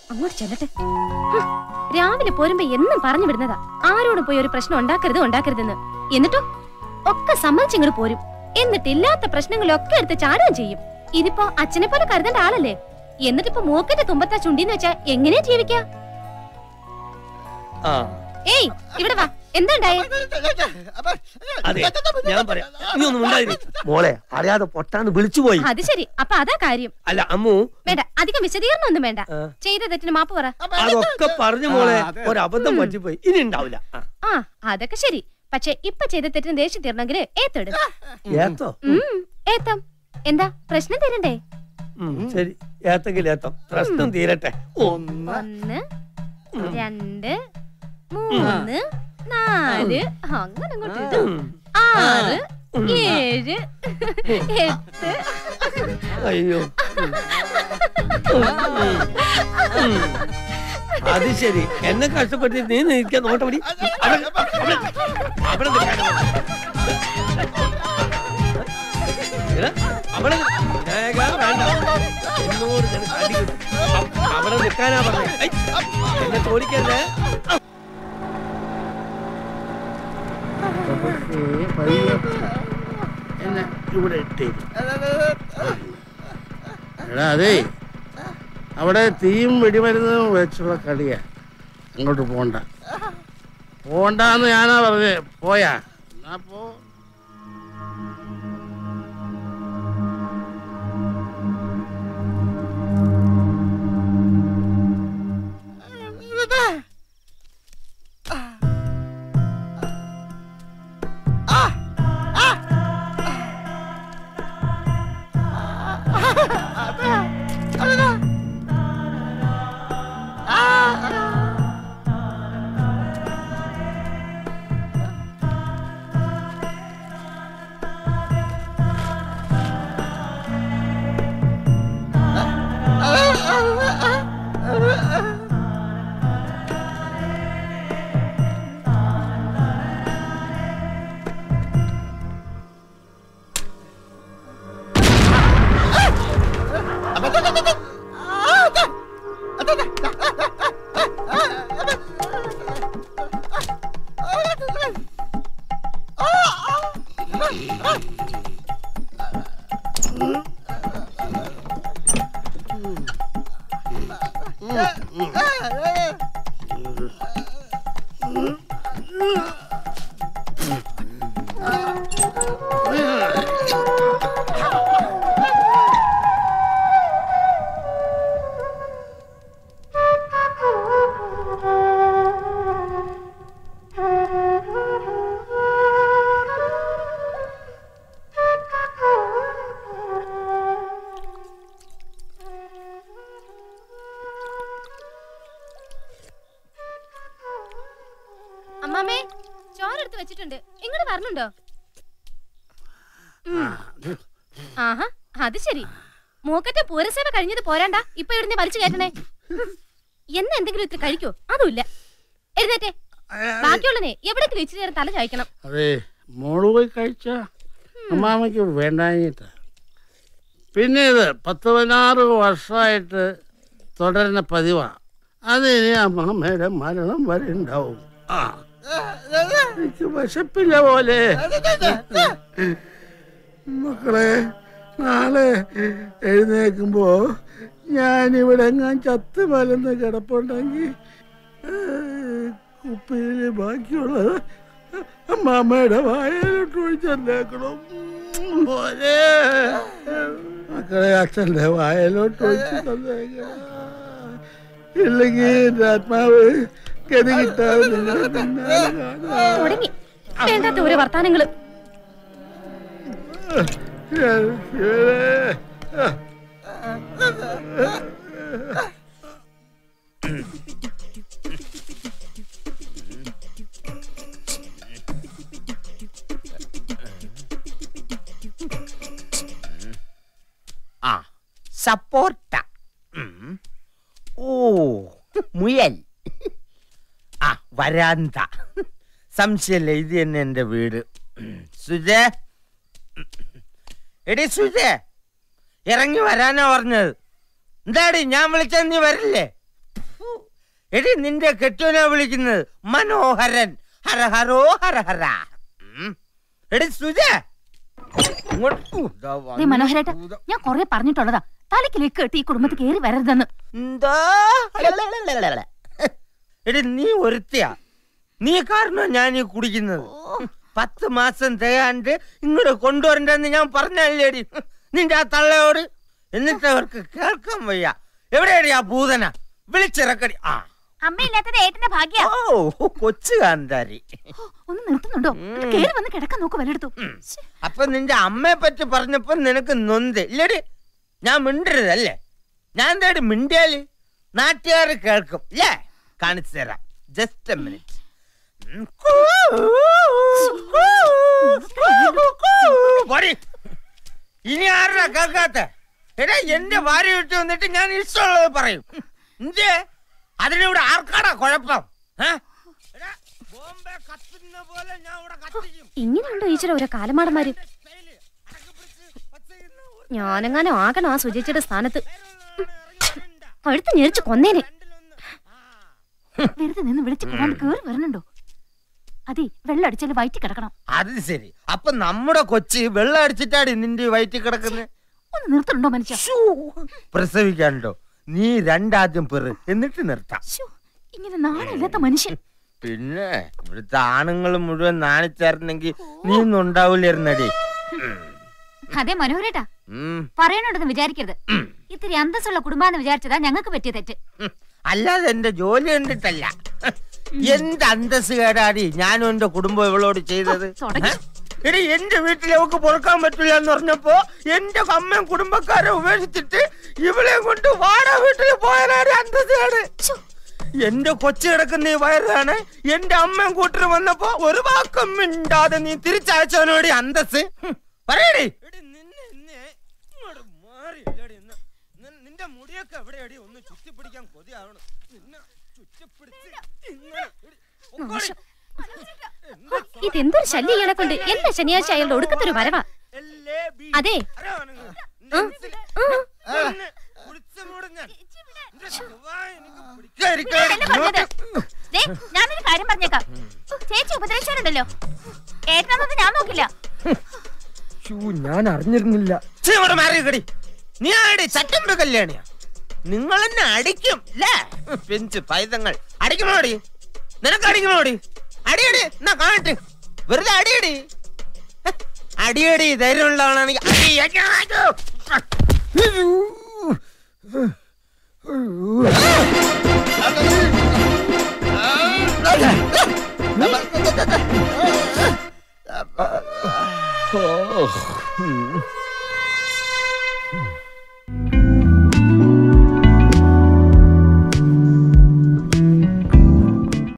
അങ്ങോട്ട് ചെല്ലട്ടെ ഹും, രാവിലെ പോരുമ്പോ എന്നും പറഞ്ഞു വിടുന്നതാ ആരോടും പോയി ഒരു പ്രശ്നം ഉണ്ടാക്കരുത് ഉണ്ടാക്കരുതെന്ന് എന്നിട്ടോ ഒക്കെ സമ്മതിച്ച് ഇങ്ങോട്ട് പോരും എന്നിട്ട് ഇല്ലാത്ത പ്രശ്നങ്ങളൊക്കെ എടുത്ത് ചാടുകയും ചെയ്യും ഇതിപ്പോ അച്ഛനെ പോലെ കരുതേണ്ട ആളല്ലേ എന്നിട്ടിപ്പോ മൂക്കിന്റെ തുമ്പത്താ ചുണ്ടിന്ന് വെച്ചാ എങ്ങനെയാ ജീവിക്കാ ആ ഏയ് ഇവിടെ വാ എന്താ ഉണ്ടായേ അതെ ഞാൻ പറയാം നീ ഒന്നും ഉണ്ടായിരി മോളെ അറിയാതെ പൊട്ടാന്ന് വിളിച്ചു പോയി അത് ശരി അപ്പൊ അതാ കാര്യം അല്ല അമ്മു വേണ്ട അധികം വിശദീകരണം ഒന്നും വേണ്ട ആ. ചെയ്ത തെറ്റിന് മാപ്പ് പറ അതൊക്കെ പറഞ്ഞു മോളെ ആ, അതെ. ഒരു അബദ്ധം പറ്റിപ്പോയി ഇനി ഉണ്ടാവില്ല ആ. ആ അതൊക്കെ ശരി പക്ഷെ ഇപ്പൊ ചെയ്ത തെറ്റിന് ദേഷ്യം തീർന്നെങ്കിൽ ഏത്തെടു ഏത്തോ ഉം, ഏത്തം എന്താ പ്രശ്നം തീരണ്ടേ ഉം, ശരി ഏത്തെങ്കിൽ ഏത്തം പ്രശ്നം തീരട്ടെ ഓ ഒന്ന് രണ്ട് മൂന്ന് നാല് അങ്ങനെ അങ്ങോട്ട് ഇട്. ഉം. ആറ് ഏഴ് എട്ട് അയ്യോ ഉം. ഉം. അത് ശരി എന്നെ കഷ്ടപ്പെട്ട് നീ നിൽക്കാൻ നോട്ടപടി അവിടെ അവിടെ- അവിടെ നിൽക്കാനാ എടാ, അവിടെ നി- രേഖ വേണ്ട എന്നോട് നിനക്ക് അടി കിട്ടും. അ- അവിടെ നിൽക്കാനാ പറഞ്ഞത് ഐ, എന്നെ തോടിക്കല്ലേ എന്നെ ഇവിടെ ഇട്ടേരും എടാ അതേ അവിടെ തീയും വെടിമരുന്നും വെച്ചുള്ള കളിയാ അങ്ങോട്ട് പോണ്ട പോണ്ടെന്ന് ഞാനാ പറഞ്ഞേ പോയാ എന്നാ പോ അമ്മാമേ ചോറെടുത്ത് വെച്ചിട്ടുണ്ട് ഇങ്ങോട്ട് വരണുണ്ടോ ഉം. ആഹാ അത് ശരി മൂക്കറ്റ പൂരസേവ കഴിഞ്ഞത് പോരാണ്ട ഇപ്പൊ ഇവിടുന്ന് വലിച്ചു കയറ്റണേ എന്ന് എന്തെങ്കിലും ഇത്ര കഴിക്കോ അതുമില്ല എഴുന്നേറ്റേ ബാക്കിയുള്ളനെ എവിടെങ്കിലും ഇച്ചിരി നേരം തല ചായ്ക്കണം അതെ മോള് പോയി കഴിച്ച അമ്മാമ്മയ്ക്ക് വേണ്ടാഞ്ഞിട്ട പിന്നെ ഇത് പത്ത് പതിനാറ് വർഷമായിട്ട് തുടരുന്ന പതിവാ അത് ഇനി അമ്മാമ്മയുടെ മരണം വരെ ഉണ്ടാവും ആ എനിക്ക് വിശപ്പില്ല പോലെ മക്കളെ നാളെ എഴുന്നേക്കുമ്പോ ഞാനിവിടെ ഞാൻ ചത്ത് മലന്ന് കിടപ്പുണ്ടെങ്കിൽ കുപ്പിയിൽ ബാക്കിയുള്ളത് അമ്മാമ്മയുടെ വായലോട്ട് ഒഴിച്ചേക്കണം പോലെ മക്കളെ അച്ഛൻ്റെ വായലോട്ട് ഒഴിച്ച് തന്നേക്കണം ഇല്ലെങ്കിൽ എൻ്റെ ആത്മാവ് ഗതി കിട്ടാതെ നിങ്ങളെ പിന്നാലെ കാണാം. തുടങ്ങി വേണ്ടാത്ത ഓരോ വർത്താനങ്ങള് ശിവനേ. ആ സപ്പോർട്ട ഉം. ഓ മുയൽ ആ വരാന്ത സംശയല്ലേ ഇത് തന്നെ എൻ്റെ വീട് സുജേ എടി സുജേ ഇറങ്ങി വരാനാ പറഞ്ഞത് എന്താടി ഞാൻ വിളിച്ചാൽ നീ വരില്ലേ എടി നിന്റെ കെട്ടുവിനെ വിളിക്കുന്നത് മനോഹരൻ ഹര ഹരോ ഹര ഹര ഉം. എടി സുജ ഇങ്ങോട്ട് ഊ, ദാ ദേ വന്നു. മനോഹരേട്ടാ ഭൂതം. ഞാൻ കൊറേ പറഞ്ഞിട്ടുള്ളതാ തലക്കിലേക്ക് കെട്ടി ഈ കുടുംബത്തിൽ കയറി വരരുതെന്ന് എന്താ എടി നീ ഒരുത്തിയാ നീ കാരണം ഞാൻ ഈ കുടിക്കുന്നത് പത്ത് മാസം തികയാണ്ട് ഇങ്ങോട്ട് കൊണ്ടുവരണ്ടെന്ന് ഞാൻ പറഞ്ഞല്ലേടി നിന്റെ ആ തള്ളയോട് എന്നിട്ട് അവർക്ക് കേൾക്കാൻ വയ്യ എവിടെയാടി ആ ഭൂതന വിളിച്ചിറക്കടി ആ അമ്മയില്ലാത്തത് ഏട്ടന്റെ ഭാഗ്യ ഓ കൊച്ചു കാന്താരി ഒന്ന് നിർത്തുന്നുണ്ടോ ഉം. കേറി വന്ന് കിടക്കാൻ നോക്ക് വല്ലെടുത്തു ഉം. അപ്പൊ നിന്റെ അമ്മയെ പറ്റി പറഞ്ഞപ്പോ നിനക്ക് നൊന്ത് ഇല്ലടി ഞാൻ മിണ്ടരുതല്ലേ ഞാൻ എന്താടി മിണ്ടിയാല് നാട്ടുകാർ കേൾക്കും ഇല്ലേ കാണിച്ചു തരാം ജസ്റ്റ് എ മിനിറ്റ് ഇനി ആരാ കേൾക്കാത്ത എടാ എന്റെ ഭാര്യ വിട്ട് വന്നിട്ട് ഞാൻ ഇഷ്ടമുള്ളത് പറയും എന്തേ അതിനിവിടെ ആർക്കാടാ കുഴപ്പം ഏ? എടാ, ബോംബെ കത്തുന്ന പോലെ ഞാൻ ഇവിടെ കത്തിക്കും ഇങ്ങനെയുണ്ടോ ഈശ്വര ഓരോ കാലമാടന്മാര് ഞാനെങ്ങാനും ആകണം ആ സുചേച്ചിയുടെ സ്ഥാനത്ത് കഴുത്ത് ഞെരിച്ച് കൊന്നേനെ വെറുതെ നിന്ന് വിളിച്ചു കൂടാണ്ട് കേറി വരണുണ്ടോ അതെ വെള്ളം അടിച്ചാല് വയറ്റി കിടക്കണം അത് ശരി അപ്പൊ നമ്മുടെ കൊച്ചി വെള്ളം അടിച്ചിട്ടാടി നിന്റെ വയറ്റിൽ കിടക്കുന്നത് ഒന്ന് നിർത്തുന്നുണ്ടോ മനുഷ്യ പ്രസവിക്കാനുണ്ടോ നീ രണ്ടാദ്യം പെറ് എന്നിട്ട് നിർത്താം ശ്ശോ, ഇങ്ങനെ നാണില്ലാത്ത മനുഷ്യൻ പിന്നെ ഇവിടുത്തെ ആണുങ്ങൾ മുഴുവൻ നാണിച്ചായിരുന്നെങ്കിൽ നീ ഒന്നും ഉണ്ടാവില്ലായിരുന്നടി അതെ മനോഹരേട്ടാ ഉം, പറയണുണ്ടെന്ന് വിചാരിക്കരുത് ഇത്തിരി അന്തസ്സുള്ള കുടുംബാന്ന് വിചാരിച്ചതാ ഞങ്ങൾക്ക് പറ്റിയ തെറ്റ് ഉം. അല്ലാതെ എന്റെ ജോലി കണ്ടിട്ടല്ല എന്ത് അന്തസ് കേടാടി ഞാനും എന്റെ കുടുംബം ഇവളോട് ചെയ്തത് തുടങ്ങി. ഏ? എടി എന്റെ വീട്ടിൽ അവക്ക് പൊറുക്കാൻ പറ്റില്ല എന്ന് പറഞ്ഞപ്പോ എന്റെ അമ്മയും കുടുംബക്കാരെ ഉപേക്ഷിച്ചിട്ട് ഇവളെ കൊണ്ട് വാടക വീട്ടിൽ പോയാലാണ് അന്തസ് കേട് എന്റെ കൊച്ചു കിടക്കുന്ന ഈ വയറാണ് എന്റെ അമ്മയും കൂട്ടർ വന്നപ്പോ ഒരു വാക്കും മിണ്ടാതെ നീ തിരിച്ചയച്ചവനോടി അന്തസ് ഹും, പറയടി എടി, നിന്നെ ഇന്ന് ഇങ്ങോട്ട് മാറി ഇല്ലെടി ഇന്ന്. നിൻ- നിന്റെ മുടിയൊക്കെ എവിടെയാടി ഒന്ന് ചുറ്റിപ്പിടിക്കാൻ കൊതിയാവണം നിന്നെ ചുറ്റിപ്പിടിച്ച് ഇങ്ങനെ എടി, പൊക്കോടി. ഇതെന്തൊരു ശല്യം ഇയാളെ കൊണ്ട് എല്ലാ ശനിയാഴ്ച അയാളുടെ ഒടുക്കത്തൊരു വരവാ എല്ലേ ബി. അതെ ആരാണ്? ആ, ആ. നിന്നെ പിടിച്ച് മൂടും ഞാൻ. നിന്റെ ചൊവ്വായ എനിക്ക് പിടിക്കാതിരിക്കാൻ ഇതല്ലേ പറഞ്ഞത്? ദേ, ഞാനൊരു കാര്യം പറഞ്ഞേക്കാം ചേച്ചി ഉപദേശിച്ചാലുണ്ടല്ലോ ഏട്ടനത് ഞാൻ നോക്കില്ല ഞാൻ അറിഞ്ഞിരുന്നില്ല മാറിയടി നീ ആടി ചട്ടമ്പ് കല്യാണിയാ നിങ്ങൾ എന്നെ അടിക്കും അല്ലേ പെഞ്ച് പൈതങ്ങൾ അടിക്കണോടി നിനക്ക് അടിക്കണോടി അടിയടി എന്നാ കാണട്ടെ വെറുതെ അടിയടി ഹ്, അടിയടി ധൈര്യമുള്ളവളാണെങ്കിൽ അടി.